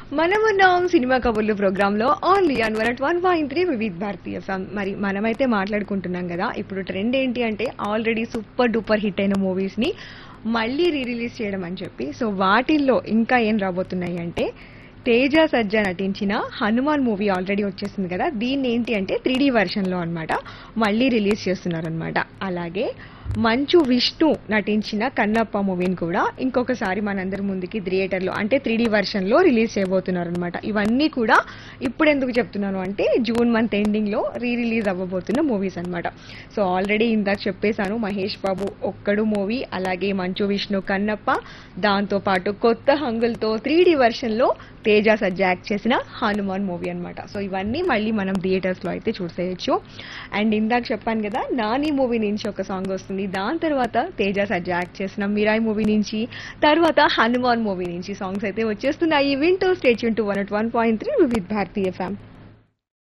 మనమున్నాం సినిమా కబుర్లు ప్రోగ్రామ్ లో only on one at one point three Vividh Bharati FM మరి మనమైతే మాట్లాడుకుంటున్నాం కదా ఇప్పుడు ట్రెండ్ ఏంటి అంటే ఆల్రెడీ సూపర్ డూపర్ హిట్ అయిన మూవీస్ ని మళ్ళీ రీ రిలీజ్ చేయడం అని చెప్పి సో వాటిల్లో ఇంకా ఏం రాబోతున్నాయి అంటే తేజ సజ్జ నటించిన హనుమాన్ మూవీ ఆల్రెడీ వచ్చేసింది కదా దీన్ని ఏంటి అంటే త్రీ డీ లో అన్నమాట మళ్ళీ రిలీజ్ చేస్తున్నారనమాట అలాగే మంచు విష్ణు నటించిన కన్నప్ప మూవీని కూడా ఇంకొకసారి మనందరి ముందుకి థియేటర్లో అంటే త్రీ డీ లో రిలీజ్ చేయబోతున్నారు అనమాట ఇవన్నీ కూడా ఇప్పుడు ఎందుకు చెప్తున్నాను అంటే జూన్ మంత్ ఎండింగ్ లో రీ రిలీజ్ అవ్వబోతున్న మూవీస్ అన్నమాట సో ఆల్రెడీ ఇందాక చెప్పేశాను మహేష్ బాబు ఒక్కడు మూవీ అలాగే మంచు విష్ణు కన్నప్ప దాంతో పాటు కొత్త హంగులతో త్రీ డీ లో తేజ సజ్జ యాక్ట్ చేసిన హనుమాన్ మూవీ అన్నమాట సో ఇవన్నీ మళ్ళీ మనం థియేటర్స్ లో అయితే చూసేయచ్చు అండ్ ఇందాక చెప్పాను కదా నాని మూవీ నుంచి ఒక సాంగ్ వస్తుంది దాని తర్వాత తేజ సజ్జ యాక్ట్ చేసిన మిరాయి మూవీ నుంచి తర్వాత హనుమాన్ మూవీ నుంచి సాంగ్స్ అయితే వచ్చేస్తున్నాయి వింటూ stay tuned to one at one point three with Bharati ఫ్యామ్